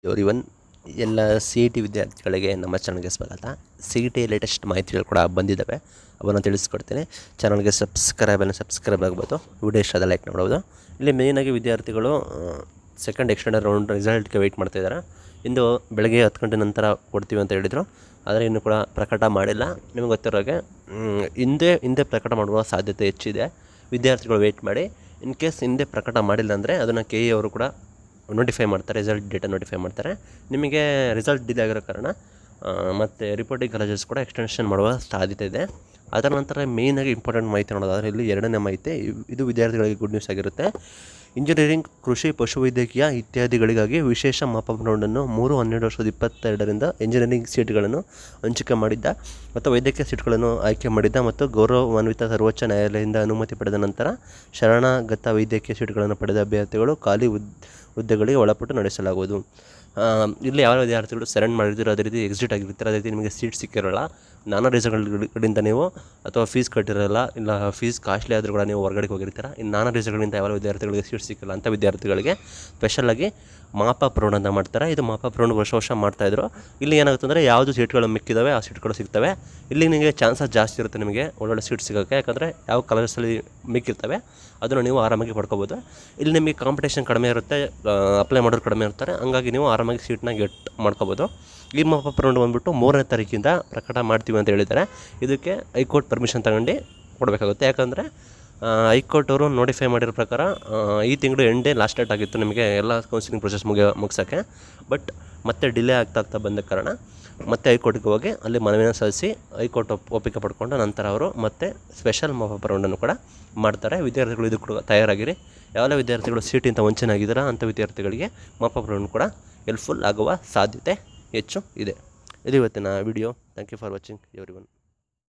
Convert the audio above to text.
every everyone ಎಲ್ಲ C E T ವಿದ್ಯಾರ್ಥಿಗಳಿಗೆ ನಮ್ಮ ಚಾನಲ್ಗೆ ಸ್ವಾಗತ ಸಿ ಇ ಟಿ ಲೇಟೆಸ್ಟ್ ಮಾಹಿತಿಗಳು ಕೂಡ ಬಂದಿದ್ದಾವೆ ಅವನ್ನು ತಿಳಿಸ್ಕೊಡ್ತೀನಿ ಚಾನಲ್ಗೆ ಸಬ್ಸ್ಕ್ರೈಬನ್ನು ಸಬ್ಸ್ಕ್ರೈಬ್ ಆಗ್ಬೋದು ವಿಡಿಯೋ ಇಷ್ಟ ಲೈಕ್ ಮಾಡ್ಬೋದು ಇಲ್ಲಿ ಮೇಯ್ನಾಗಿ ವಿದ್ಯಾರ್ಥಿಗಳು ಸೆಕೆಂಡ್ ಎಕ್ಸ್ಟೆಂಡರ್ ರೌಂಡ್ ರಿಸಲ್ಟ್ಗೆ ವೆಯ್ಟ್ ಮಾಡ್ತಾಯಿದ್ದಾರೆ ಇಂದು ಬೆಳಗ್ಗೆ ಹತ್ತು ಗಂಟೆ ನಂತರ ಕೊಡ್ತೀವಿ ಅಂತ ಹೇಳಿದರು ಆದರೆ ಇನ್ನೂ ಕೂಡ ಪ್ರಕಟ ಮಾಡಿಲ್ಲ ನಿಮಗೆ ಗೊತ್ತಿರೋ ಹಾಗೆ ಮ್, ಹಿಂದೆ ಹಿಂದೆ ಪ್ರಕಟ ಮಾಡುವ ಸಾಧ್ಯತೆ ಹೆಚ್ಚಿದೆ ವಿದ್ಯಾರ್ಥಿಗಳು ವೆಯ್ಟ್ ಮಾಡಿ ಇನ್ ಕೇಸ್ ಹಿಂದೆ ಪ್ರಕಟ ಮಾಡಿಲ್ಲ ಅಂದರೆ ಅದನ್ನು ಕೆ ಇ ಅವರು ಕೂಡ ನೋಟಿಫೈ ಮಾಡ್ತಾರೆ ರಿಸಲ್ಟ್ ಡೇಟಾ ನೋಟಿಫೈ ಮಾಡ್ತಾರೆ ನಿಮಗೆ ರಿಸಲ್ಟ್ ಡಿಲೇ ಆಗಿರೋ ಕಾರಣ ಆ, ಮತ್ತು ರಿಪೋರ್ಟಿಂಗ್ ಕಾಲೇಜಸ್ ಕೂಡ ಎಕ್ಸ್ಟೆನ್ಷನ್ ಮಾಡುವ ಸಾಧ್ಯತೆ ಇದೆ ಅದರ ನಂತರ ಮೇಯ್ನಾಗಿ ಇಂಪಾರ್ಟೆಂಟ್ ಮಾಹಿತಿ ನೋಡೋದಾದ್ರೆ ಇಲ್ಲಿ ಎರಡನೇ ಮಾಹಿತಿ ಇವ್- ಇದು ವಿದ್ಯಾರ್ಥಿಗಳಿಗೆ ಗುಡ್ ನ್ಯೂಸ್ ಆಗಿರುತ್ತೆ ಇಂಜಿನಿಯರಿಂಗ್ ಕೃಷಿ ಪಶುವೈದ್ಯಕೀಯ ಇತ್ಯಾದಿಗಳಿಗಾಗಿ ವಿಶೇಷ ಮಾಪನವನ್ನು ಮೂರು ಹನ್ನೆರಡು ವರ್ಷದ ಇಪ್ಪತ್ತೆರಡರಿಂದ ಇಂಜಿನಿಯರಿಂಗ್ ಸೀಟ್ಗಳನ್ನು ಹಂಚಿಕೆ ಮಾಡಿದ್ದ ಮತ್ತು ವೈದ್ಯಕೀಯ ಸೀಟ್ಗಳನ್ನು ಆಯ್ಕೆ ಮಾಡಿದ್ದ ಮತ್ತು ಗೌರವಾನ್ವಿತ ಸರ್ವೋಚ್ಚ ನ್ಯಾಯಾಲಯದಿಂದ ಅನುಮತಿ ಪಡೆದ ನಂತರ ಶರಣಾಗತ ವೈದ್ಯಕೀಯ ಸೀಟ್ಗಳನ್ನು ಪಡೆದ ಅಭ್ಯರ್ಥಿಗಳು ಖಾಲಿ ಹುದ್ ಹುದ್ದೆಗಳಿಗೆ ಒಳಪಟ್ಟು ನಡೆಸಲಾಗುವುದು ಆ, ಇಲ್ಲಿ ಯಾವ ವಿದ್ಯಾರ್ಥಿಗಳು ಸರೆಂಡ್ ಮಾಡಿರ್ತೀರೋ ಅದೇ ರೀತಿ ಎಕ್ಸಿಟ್ ಆಗಿರ್ತೀರೋ ಅದೇ ರೀತಿ ನಿಮಗೆ ಸೀಟ್ ಸಿಕ್ಕಿರೋಲ್ಲ ನಾನಾ ರೀಸನ್ಗಳಿಂದ ನೀವು ಅಥವಾ ಫೀಸ್ ಕಟ್ಟಿರಲ್ಲ ಇಲ್ಲ ಫೀಸ್ ಕಾಸ್ಟ್ಲಿ ಆದರೂ ಕೂಡ ನೀವು ಹೊರಗಡೆ ಹೋಗಿರ್ತೀರ ಇನ್ನು ನಾನಾ ರೀಸನ್ಗಳಿಂದ ಯಾವ ವಿದ್ಯಾರ್ಥಿಗಳಿಗೆ ಸೀಟ್ ಸಿಕ್ಕಿಲ್ಲ ಅಂಥ ವಿದ್ಯಾರ್ಥಿಗಳಿಗೆ ಸ್ಪೆಷಲಾಗಿ ಮಾಪ ಪ್ರೌಢ ಅಂತ ಮಾಡ್ತಾರೆ ಇದು ಮಾಪ ಪ್ರೌಢ ವರ್ಷ ವರ್ಷ ಮಾಡ್ತಾಯಿದ್ರು ಇಲ್ಲಿ ಏನಾಗುತ್ತೆ ಅಂದರೆ ಯಾವುದು ಸೀಟ್ಗಳು ಮಿಕ್ಕಿದಾವೆ ಆ ಸೀಟ್ಗಳು ಸಿಗ್ತವೆ ಇಲ್ಲಿ ನಿಮಗೆ ಚಾನ್ಸಸ್ ಜಾಸ್ತಿ ಇರುತ್ತೆ ನಿಮಗೆ ಒಳ್ಳೊಳ್ಳೆ ಸೀಟ್ ಸಿಗೋಕ್ಕೆ ಯಾಕಂದರೆ ಯಾವ ಕಾಲೇಜಲ್ಲಿ ಮಿಕ್ಕಿರ್ತವೆ ಅದನ್ನು ನೀವು ಆರಾಮಾಗಿ ಪಡ್ಕೋಬೋದು ಇಲ್ಲಿ ನಿಮಗೆ ಕಾಂಪಿಟೇಷನ್ ಕಡಿಮೆ ಇರುತ್ತೆ ಅಪ್ಲೈ ಮಾಡೋರು ಕಡಿಮೆ ಇರ್ತಾರೆ ಹಂಗಾಗಿ ನೀವು ಆರಾಮಾಗಿ ಸೀಟ್ನ ಗೆಟ್ ಮಾಡ್ಕೋಬೋದು ಈ ಮಾಪ ಪ್ರೌಢ ಬಂದ್ಬಿಟ್ಟು ಮೂರನೇ ತಾರೀಕಿಂದ ಪ್ರಕಟ ಮಾಡ್ತೀವಿ ಅಂತ ಹೇಳಿದ್ದಾರೆ ಇದಕ್ಕೆ ಹೈಕೋರ್ಟ್ ಪರ್ಮಿಷನ್ ತಗೊಂಡು ಕೊಡಬೇಕಾಗುತ್ತೆ ಯಾಕಂದರೆ ಹೈಕೋರ್ಟ್ ಅವರು ನೋಟಿಫೈ ಮಾಡಿರೋ ಪ್ರಕಾರ ಆ, ಈ ತಿಂಗಳು ಎಂಡೇ ಲಾಸ್ಟ್ ಡೇಟ್ ಆಗಿತ್ತು ನಿಮಗೆ ಎಲ್ಲ ಕೌನ್ಸಿಲಿಂಗ್ ಪ್ರೊಸೆಸ್ ಮುಗಿಯ ಮುಗಿಸೋಕ್ಕೆ ಬಟ್ ಮತ್ತೆ ಡಿಲೇ ಆಗ್ತಾ ಆಗ್ತಾ ಬಂದ ಕಾರಣ ಮತ್ತೆ ಹೈಕೋರ್ಟ್ಗೆ ಹೋಗಿ ಅಲ್ಲಿ ಮನವಿನ ಸಲ್ಲಿಸಿ ಹೈಕೋರ್ಟ್ ಒಪ್ ಒಪ್ಪಿಗೆ ಪಡ್ಕೊಂಡು ನಂತರ ಅವರು ಮತ್ತೆ ಸ್ಪೆಷಲ್ ಮಾಪ ರೌಂಡನ್ನು ಕೂಡ ಮಾಡ್ತಾರೆ ವಿದ್ಯಾರ್ಥಿಗಳು ಇದು ಕೂಡ ತಯಾರಾಗಿರಿ ಯಾವೆಲ್ಲ ವಿದ್ಯಾರ್ಥಿಗಳು ಸೀಟಿಂದ ವಂಚನೆ ಆಗಿದ್ದಾರ ಅಂಥ ವಿದ್ಯಾರ್ಥಿಗಳಿಗೆ ಮಾಪ ರೌಂಡ್ ಕೂಡ ಹೆಲ್ಪ್ಫುಲ್ ಆಗುವ ಸಾಧ್ಯತೆ ಹೆಚ್ಚು ಇದೆ ಇದು ಇವತ್ತಿನ video thank you for watching every one